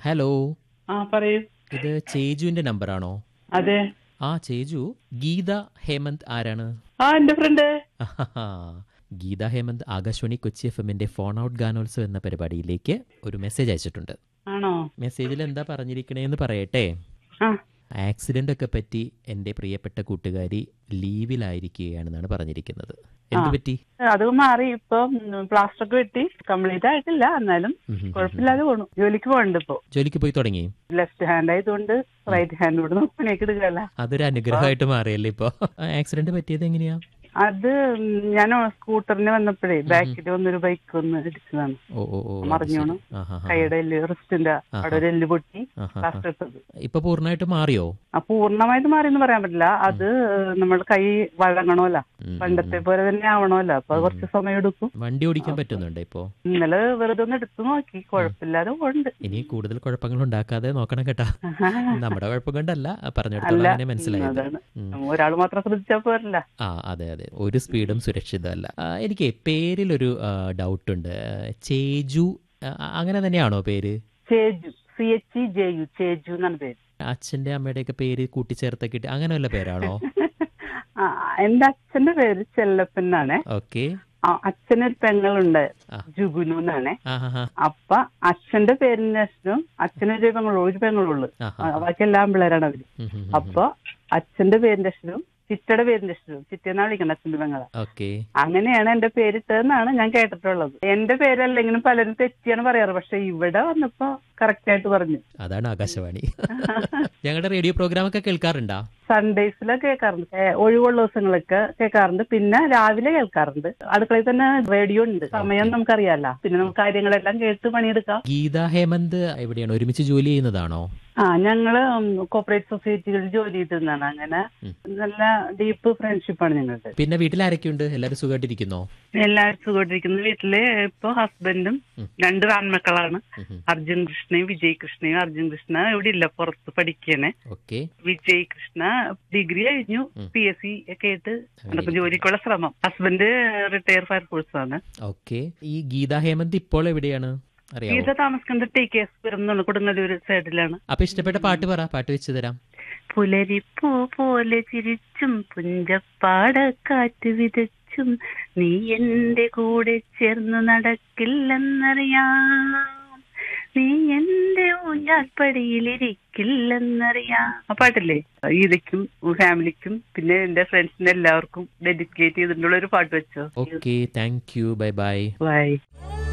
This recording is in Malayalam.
ഹലോ ആ പറയൂ ഇത് ചേജുവിന്റെ നമ്പറാണോ അതെ ആ ചേജു ഗീത ഹേമന്ത് ആരാണ് ആ എന്റെ ഫ്രണ്ട് ആഹാഹാ. ഗീത ഹേമന്ത് ആകാശവാണി കൊച്ചി എഫ് എമ്മിന്റെ ഫോൺ ഔട്ട് ഗാനോത്സവം എന്ന പരിപാടിയിലേക്ക് ഒരു മെസ്സേജ് അയച്ചിട്ടുണ്ട് ആണോ മെസ്സേജിൽ എന്താ പറഞ്ഞിരിക്കണേന്ന് പറയട്ടെ ആ ആക്സിഡന്റ് ഒക്കെ പറ്റി എൻ്റെ പ്രിയപ്പെട്ട കൂട്ടുകാരി ലീവിലായിരിക്കുകയാണെന്നാണ് പറഞ്ഞിരിക്കുന്നത് എന്ത് ആ. പറ്റി അത് മാറി ഇപ്പൊ പ്ലാസ്റ്റർ ഒക്കെ വെട്ടി കംപ്ലീറ്റ് ആയിട്ടില്ല എന്നാലും ഉം ഉം ഉം. കുഴപ്പമില്ലാതെ പോണു ജോലിക്ക് പോകണ്ട് ഇപ്പൊ ജോലിക്ക് പോയി തുടങ്ങി ലെഫ്റ്റ് ഹാൻഡ് ആയതുകൊണ്ട് റൈറ്റ് ഹാൻഡ് നോക്കി പണിയൊക്കെ എടുക്കല്ല അതൊരു അനുഗ്രഹമായിട്ട് മാറിയല്ലേ ഇപ്പൊ ആക്സിഡന്റ് പറ്റിയത് എങ്ങനെയാ അത് ഞാൻ സ്കൂട്ടറിന് വന്നപ്പോഴേ ബാക്കിൽ വന്നൊരു ബൈക്ക് വന്ന് ഇടിച്ചതാണ് ഓ ഓ ഓ അത് മറിഞ്ഞോണ് ശരി. ആഹാഹാ. കൈയുടെ എല്ല് റിസ്റ്റിന്റെ അവിടെ ഒരു എല്ല് പൊട്ടി ആഹാഹാ. പ്ലാസ്റ്റർ ഇട്ടത് ഇപ്പൊ പൂർണ്ണമായിട്ട് മാറിയോ ആ പൂർണ്ണമായിട്ട് മാറിയെന്ന് പറയാൻ പറ്റില്ല അത് നമ്മൾ കൈ വഴങ്ങണമല്ല ഉം, പണ്ടത്തെ പോലെ തന്നെ ആവണമല്ലോ അപ്പൊ അത് കുറച്ച് സമയം എടുക്കും വണ്ടി ഓടിക്കാൻ പറ്റുന്നുണ്ട് ഇപ്പോ ഇന്നലെ വെറുതെ ഒന്ന് എടുത്തു നോക്കി കുഴപ്പമില്ലാതെ ഉണ്ട് ഇനി കൂടുതൽ കുഴപ്പങ്ങൾ ഉണ്ടാക്കാതെ നോക്കണം കേട്ടാ നമ്മുടെ കുഴപ്പം കൊണ്ടല്ല പറഞ്ഞെടുത്തോളം അല്ല അങ്ങനെ മനസ്സിലായത് അതാണ് ഉം. ഒരാൾ മാത്രം ശ്രദ്ധിച്ചാ പോരല്ല ആ അതെ അതെ ഒരു സ്പീഡും സുരക്ഷിതമല്ല ആ, എനിക്ക് പേരിലൊരു ഡൗട്ട് ഉണ്ട് ആ, ചേജു ആ, അങ്ങനെ തന്നെയാണോ പേര് Cheju C H E J U Cheju എന്നാണ് പേര് അച്ഛന്റെ അമ്മയുടെയൊക്കെ പേര് കൂട്ടിച്ചേർത്തൊക്കെ ഇട്ട് അങ്ങനെ വല്ല പേരാണോ ആ, എന്റെ അച്ഛന്റെ പേര് ചെല്ലപ്പൻ എന്നാണ് ഓക്കെ അച്ഛനൊരു പെങ്ങളുണ്ട് ആ. ജുഗുനു എന്നാണ് ആ ഹാ ഹാ അപ്പൊ അച്ഛന്റെ പേരിന് ശേഷം അച്ഛനൊരു പെങ്ങളുള്ളൂ ഒരു പെങ്ങളുള്ളൂ ആ ആ, ബാക്കി എല്ലാം പിള്ളേരാണ് അവര് ഉം, ഉം, ഉം, അപ്പൊ അച്ഛന്റെ പേരിന്റെ അക്ഷരവും ചിറ്റയുടെ പേരിന്റെ അക്ഷരവും ചിറ്റയെന്നാ വിളിക്കണ്ട അച്ഛന്റെ പെങ്ങളെ ഓക്കെ അങ്ങനെയാണ് എന്റെ പേരിട്ടതെന്നാണ് ഞാൻ കേട്ടിട്ടുള്ളത് എന്റെ പേരല്ലെങ്കിലും പലരും തെറ്റിയാണ് പറയാറ് പക്ഷെ ഇവിടെ വന്നപ്പോ കറക്റ്റ് ആയിട്ട് പറഞ്ഞു അതാണ് ആകാശവാണി ഞങ്ങളുടെ റേഡിയോ പ്രോഗ്രാം ഒക്കെ കേൾക്കാറുണ്ടാ സൺഡേസിലൊക്കെ കേൾക്കാറുണ്ട് ഏ, ഒഴിവുള്ള ദിവസങ്ങളൊക്കെ കേൾക്കാറുണ്ട് പിന്നെ രാവിലെ കേൾക്കാറുണ്ട് അടുക്കളയിൽ തന്നെ റേഡിയോ ഉണ്ട് സമയം നമുക്കറിയാലോ പിന്നെ നമുക്ക് കാര്യങ്ങളെല്ലാം കേട്ട് പണിയെടുക്കാം ഗീത ഹേമന്ത് എവിടെയാണ് ഒരുമിച്ച് ജോലി ചെയ്യുന്നതാണോ ആ ഞങ്ങള് കോപ്പറേറ്റ് സൊസൈറ്റികളിൽ ജോലി ചെയ്തിരുന്നതാണ് അങ്ങനെ ഉം. നല്ല ഡീപ്പ് ഫ്രണ്ട്ഷിപ്പാണ് ഞങ്ങളുടെ പിന്നെ വീട്ടിൽ ആരൊക്കെയുണ്ട് എല്ലാവരും സുഖമായിട്ടിരിക്കുന്നോ എല്ലാവരും സുഖമായിട്ടിരിക്കുന്ന വീട്ടില് ഇപ്പൊ ഹസ്ബൻഡും ഉം. രണ്ട് ആൺമക്കളാണ് ഉം, ഉം. അർജുൻ കൃഷ്ണയും വിജയ് കൃഷ്ണയും അർജുൻ കൃഷ്ണ ഇവിടെ ഇല്ല പുറത്ത് പഠിക്കണേ ഓക്കെ വിജയ് കൃഷ്ണ ഡിഗ്രി കഴിഞ്ഞു ഉം. പി എസ് സി ഒക്കെ ആയിട്ട് അങ്ങനെ നടക്കും ജോലിക്കുള്ള ശ്രമം ഹസ്ബൻഡ് റിട്ടയർ ഫയർഫോഴ്സ് ആണ് ഓക്കെ ഈ ഗീത ഹേമന്ത് ഇപ്പോൾ എവിടെയാണ് അറിയാമോ ഗീത താമസിക്കുന്നത് ടി കെ എസ് പിറന്നാണ് കൊടുങ്ങല്ലൂര് സൈഡിലാണ് അപ്പൊ ഇഷ്ടപ്പെട്ട പാട്ട് പറ പാട്ട് വെച്ച് തരാം പുലരിപ്പൂ പോലെ ചിരിച്ചും പുഞ്ചപ്പാടക്കാറ്റ് വിതച്ചും നീ എന്റെ കൂടെ ചേർന്നു നടക്കില്ലെന്നറിയാം നീ എന്റെ ഊഞ്ഞാൽപ്പടിയിലിരിക്കില്ലെന്നറിയാം ആ പാട്ടില്ലേ ഈദയ്ക്കും ഫാമിലിക്കും പിന്നെ എന്റെ ഫ്രണ്ട്സിന് എല്ലാവർക്കും ഡെഡിക്കേറ്റ് ചെയ്തിട്ടുള്ള ഒരു പാട്ട് വെച്ചോ okay thank you bye bye bye ആ